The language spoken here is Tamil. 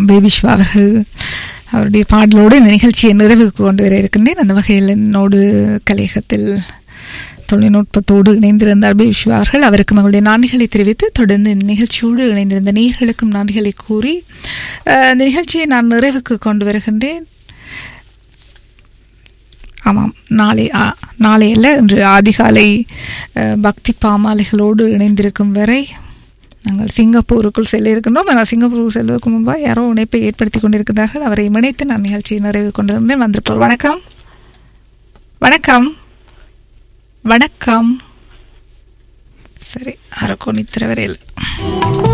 பேபிஷ்வா அவர்கள் அவருடைய பாடலோடு இந்த நிகழ்ச்சியை நிறைவுக்கு கொண்டு வர இருக்கின்றேன் அந்த வகையில் என்னோடு கலையகத்தில் தொழில்நுட்பத்தோடு இணைந்திருந்தார் பேபிஷ்வா அவர்கள் அவருக்கு அவர்களுடைய நன்றிகளை தெரிவித்து தொடர்ந்து இந்த நிகழ்ச்சியோடு இணைந்திருந்த நேர்களுக்கும் நன்றிகளை கூறி அஹ், இந்த நிகழ்ச்சியை நான் நிறைவுக்கு கொண்டு வருகின்றேன் ஆமாம் நாளை ஆ, நாளை அல்ல இன்று அதிகாலை அஹ், பக்தி பாமாலைகளோடு இணைந்திருக்கும் வரை நாங்கள் சிங்கப்பூருக்குள் செல்ல இருக்கின்றோம் ஆனால் சிங்கப்பூருக்கு செல்வதற்கு முன்பாக யாரோ இணைப்பை ஏற்படுத்தி கொண்டிருக்கிறார்கள் அவரை இணைத்து நான் நிகழ்ச்சியை நிறைவு கொண்டிருந்தேன் வந்திருப்போர் வணக்கம் வணக்கம் வணக்கம் சரி அரக்கோ நித்திர வரையில்